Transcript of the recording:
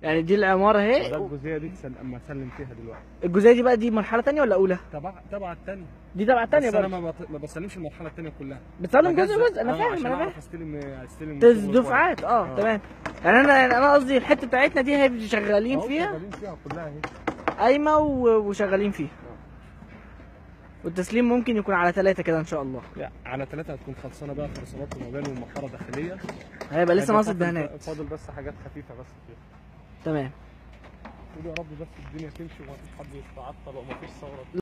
يعني دي العماره ده اهي الجزئيه دي تسل... اما اسلم فيها دلوقتي الجزئيه دي بقى دي مرحله تانية ولا اولى تبع تبع الثانيه دي تبع التانية بس انا برضه ما, بط... ما بسلمش المرحله الثانيه كلها بتسلم جزء بجزء. جزء انا آه، فاهم عشان انا فاهم اعرف استلم استلم تز- شغل كويس. دفعات اه آه. تمام يعني انا يعني انا قصدي الحته بتاعتنا دي هي شغالين أهو فيها شغالين فيها كلها اهي قايمه و- وشغالين فيها والتسليم ممكن يكون على ثلاثة كده ان شاء الله لا على ثلاثه هتكون خلصانه بقى خرسانات ومباني ومحاره داخليه هيبقى لسه هيبقى ناقص فاضل- الدهانات فاضل بس حاجات خفيفه بس فيها تمام قولوا يا رب بس الدنيا تمشي ومفيش حد يتعطل ومفيش ثوره